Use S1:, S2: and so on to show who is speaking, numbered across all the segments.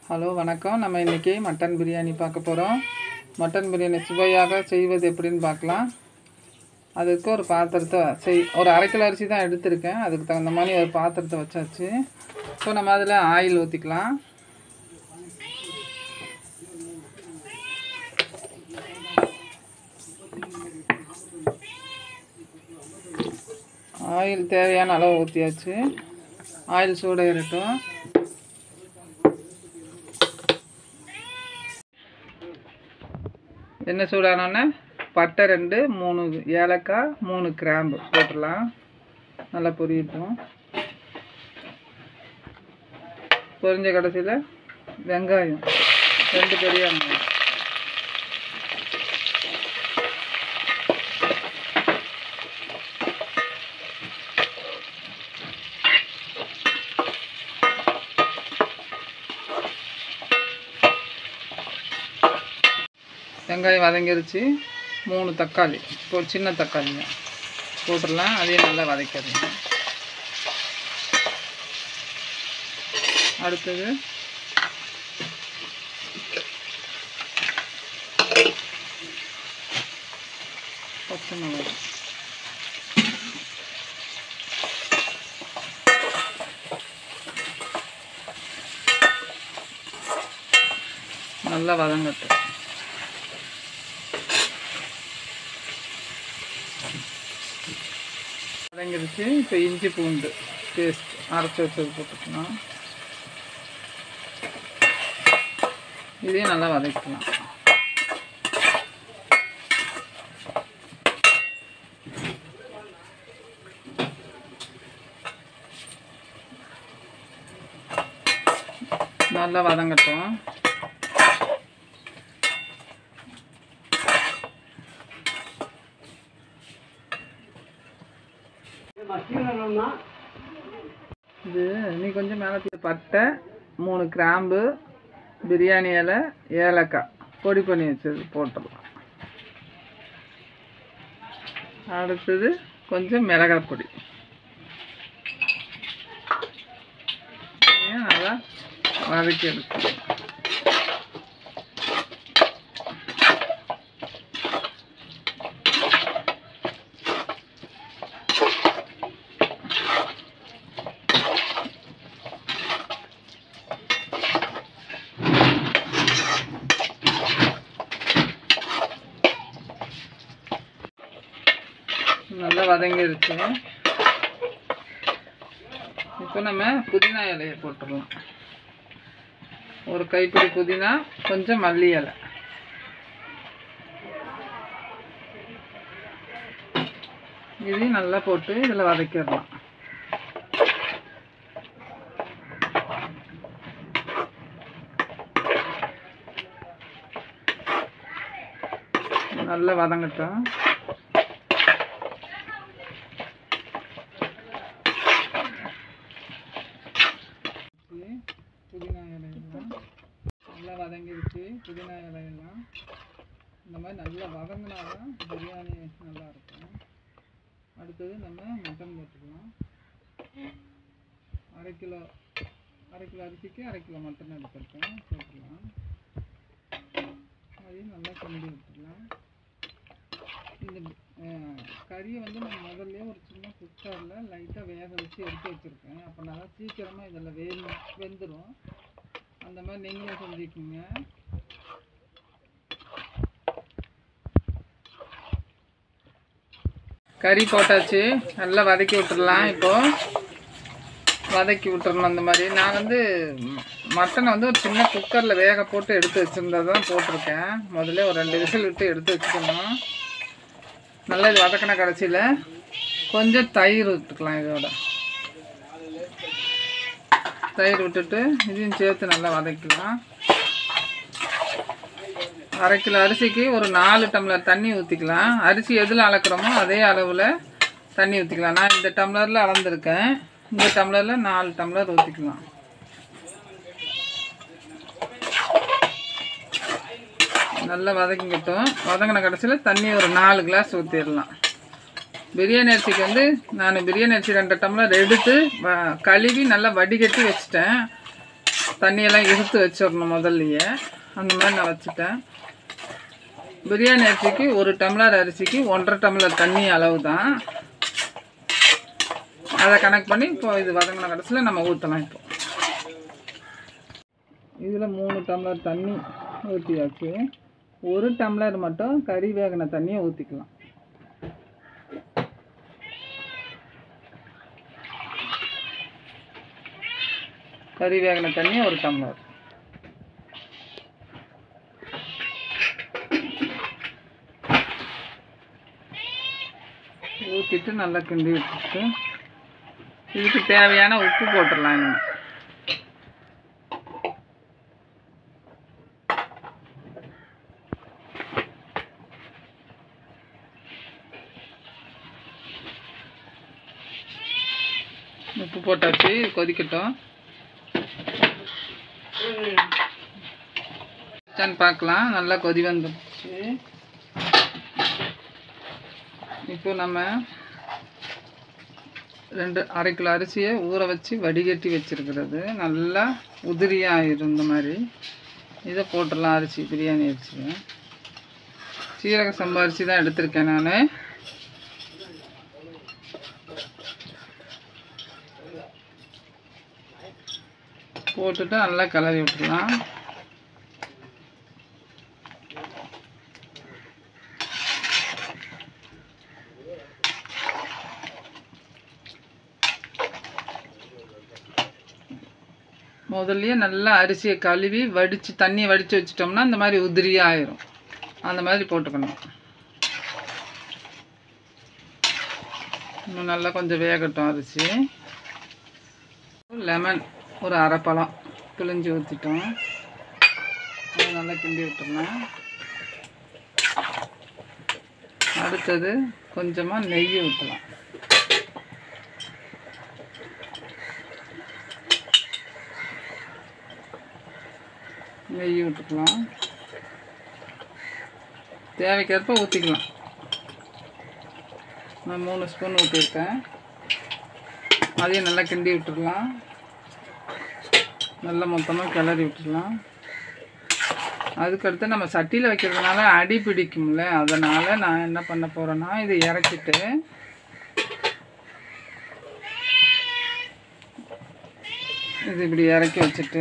S1: hello வணக்கம் நம்ம இன்றைக்கி மட்டன் பிரியாணி பார்க்க போகிறோம் மட்டன் பிரியாணி சுவையாக செய்வது எப்படின்னு பார்க்கலாம் அதுக்கு ஒரு பாத்திரத்தை செய் ஒரு அரை கிலோ அரிசி தான் எடுத்திருக்கேன் அதுக்கு தகுந்த மாதிரி ஒரு பாத்திரத்தை வச்சாச்சு ஸோ நம்ம அதில் ஆயில் ஊற்றிக்கலாம் ஆயில் தேவையான அளவு ஊற்றியாச்சு ஆயில் சூடாயிரட்டும் எண்ணெய் சூடானோடனே பட்டை ரெண்டு மூணு ஏலக்காய் மூணு கிராம்பு போட்டுடலாம் நல்லா பொரியட்டும் பொரிஞ்ச கடைசியில் வெங்காயம் ரெண்டு பெரிய வெங்காயம் வெங்காயம் வதங்கிருச்சு மூணு தக்காளி ஒரு சின்ன தக்காளிங்க போட்டுடலாம் அதையும் நல்லா வதக்கிடுங்க அடுத்தது பச்சை மிளகாய் நல்லா வதங்கட்டும் வதங்கிருச்சு இப்போ இஞ்சி பூண்டு பேஸ்ட் அரைச்சி வச்சது போட்டுக்கலாம் இதையும் நல்லா வதக்கலாம் நல்லா வதங்கட்டும் இது நீ கொஞ்சம் மேலே பட்டை மூணு கிராம்பு பிரியாணி இலை ஏலக்காய் பொடி பண்ணி வச்சது போட்டுடலாம் அடுத்தது கொஞ்சம் மிளகாய் பொடி இதையும் நல்லா வதக்கி எடுத்துக்கலாம் நல்லா வதங்கிருச்சு இப்போ நம்ம புதினா இலையை போட்டுடலாம் ஒரு கைப்பிடி புதினா கொஞ்சம் மல்லி இலை இதையும் நல்லா போட்டு இதில் வதக்கிடலாம் நல்லா வதங்கட்டும் புதினா இலையெல்லாம் நல்லா வதங்கிடுச்சு புதினா இலையெல்லாம் இந்த மாதிரி நல்லா வதங்கினா தான் பிரியாணி நல்லா இருக்கும் அடுத்தது நம்ம மட்டன் போட்டுக்கலாம் அரை கிலோ அரை கிலோ அரிசிக்கு அரை கிலோ மட்டன் எடுத்துருக்கேன் போட்டுக்கலாம் அதையும் நல்லா கிண்டி விட்டுக்கலாம் இந்த அஹ், கறியை வந்து நான் முதல்ல ஒரு சின்ன குக்கரில் லைட்டாக வேக வச்சு எடுத்து வச்சுருக்கேன் அப்போ நல்லா சீக்கிரமாக இதில் வே வெந்துடும் அந்த மாதிரி நீங்களும் செஞ்சுக்கோங்க கறி போட்டாச்சு நல்லா வதக்கி விட்டுடலாம் இப்போது வதக்கி விட்டுறணும் அந்த மாதிரி நான் வந்து மட்டனை வந்து ஒரு சின்ன குக்கரில் வேக போட்டு எடுத்து வச்சுருந்தது தான் போட்டிருக்கேன் முதல்ல ஒரு ரெண்டு விசில் விட்டு எடுத்து வச்சுக்கணும் நல்லா இது வதக்கின கடைசியில் கொஞ்சம் தயிர் விட்டுக்கலாம் இதோட தயிர் விட்டுட்டு இதையும் சேர்த்து நல்லா வதக்கலாம் அரை கிலோ அரிசிக்கு ஒரு நாலு டம்ளர் தண்ணி ஊற்றிக்கலாம் அரிசி எதில் அளக்குறோமோ அதே அளவில் தண்ணி ஊற்றிக்கலாம் நான் இந்த டம்ளரில் அளந்துருக்கேன் இந்த டம்ளரில் நாலு டம்ளர் ஊற்றிக்கலாம் நல்லா வதக்கிக்கிட்டோம் வதங்கின கடைசியில் தண்ணி ஒரு நாலு கிளாஸ் ஊற்றிடலாம் பிரியாணி அரிசிக்கு வந்து நான் பிரியாணி அரிசி ரெண்டு டம்ளர் எடுத்து வ- கழுவி நல்லா வடிகட்டி வச்சுட்டேன் தண்ணியெல்லாம் இழுத்து வச்சிடணும் முதல்லையே அந்த மாதிரி நான் வச்சுட்டேன் பிரியாணி அரிசிக்கு ஒரு டம்ளர் அரிசிக்கு ஒன்றரை டம்ளர் தண்ணி அளவு தான் அதை கணக்கு பண்ணி இப்போ இது வதங்கின கடைசியில் நம்ம ஊற்றலாம் இப்போ இதில் மூணு டம்ளர் தண்ணி ஊற்றியாச்சு ஒரு டம்ளர் மட்டும் கறி வேகின தண்ணியை ஊற்றிக்கலாம் கறி வேகின தண்ணி ஒரு டம்ளர் ஊற்றிட்டு நல்லா கிண்டி விட்டுட்டு இதுக்கு தேவையான உப்பு போட்டுடலாம் இன்னும் உப்பு போட்டாச்சு கொதிக்கட்டும் வச்சான்னு பார்க்கலாம் நல்லா கொதி வந்துடுச்சு இப்போ நம்ம ரெண்டு அரை கிலோ அரிசியை ஊற வச்சு வடிகட்டி வச்சிருக்கிறது நல்லா உதிரியாக ஆயிரும் இந்த மாதிரி இதை போட்டுடலாம் அரிசி பிரியாணி அரிசி சீரக சம்பா அரிசி தான் எடுத்திருக்கேன் நான் போட்டுட்டு நல்லா கிளறி விட்டுடலாம் முதல்லயே நல்லா அரிசியை கழுவி வடித்து தண்ணியை வடித்து வச்சிட்டோம்னா இந்த மாதிரி உதிரியாக ஆயிரும் அந்த மாதிரி போட்டுக்கணும் இன்னும் நல்லா கொஞ்சம் வேகட்டும் அரிசி லெமன் ஒரு அரை பழம் பிழிஞ்சு ஊற்றிட்டோம் அதை நல்லா கிண்டி விட்டுடலாம் அடுத்தது கொஞ்சமாக நெய் ஊற்றலாம் நெய் விட்டுக்கலாம் தேவைக்கேற்ப ஊற்றிக்கலாம் நான் மூணு ஸ்பூன் ஊற்றிருக்கேன் அதையும் நல்லா கிண்டி விட்டுடலாம் நல்லா மொத்தமாக கிளறி விட்டுடலாம் அதுக்கடுத்து நம்ம சட்டியில் வைக்கிறதுனால அடி பிடிக்கும்ல அதனால் நான் என்ன பண்ண போகிறேன்னா இது இறக்கிட்டு இது இப்படி இறக்கி வச்சுட்டு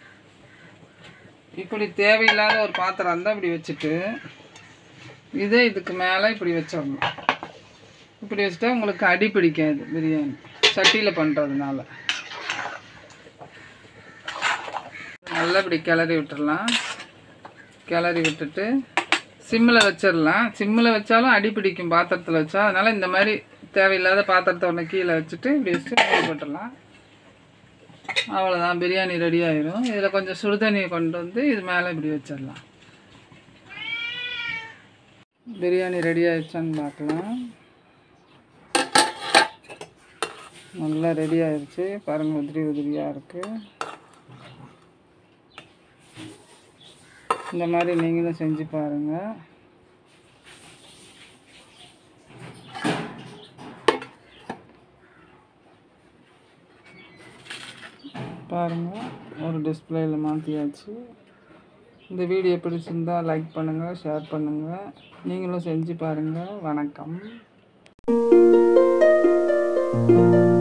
S1: இப்படி தேவையில்லாத ஒரு பாத்திரம் இருந்தால் இப்படி வச்சுட்டு இதை இதுக்கு மேலே இப்படி வச்சிடணும் இப்படி வச்சுட்டா உங்களுக்கு அடி பிடிக்காது பிரியாணி சட்டியில் பண்ணுறதுனால நல்லா இப்படி கிளறி விட்டுறலாம் கிளறி விட்டுட்டு சிம்மில் வச்சிடலாம் சிம்மில் வச்சாலும் அடி பிடிக்கும் பாத்திரத்தில் வச்சா அதனால் இந்த மாதிரி தேவையில்லாத பாத்திரத்தை ஒன்று கீழே வச்சுட்டு இப்படி வச்சுட்டு மூடி போட்டுடலாம் அவ்வளோதான் பிரியாணி ரெடி ஆயிரும் இதில் கொஞ்சம் சுடுதண்ணியை கொண்டு வந்து இது மேலே இப்படி வச்சிடலாம் பிரியாணி ரெடி ஆயிடுச்சான்னு பார்க்கலாம் நல்லா ரெடி ஆயிடுச்சு பாருங்கள் உதிரி உதிரியாக இருக்குது இந்த மாதிரி நீங்களும் செஞ்சு பாருங்கள் பாருங்கள் ஒரு டிஸ்பிளேயில் மாற்றியாச்சு இந்த வீடியோ பிடிச்சிருந்தா லைக் பண்ணுங்கள் ஷேர் பண்ணுங்கள் நீங்களும் செஞ்சு பாருங்கள் வணக்கம்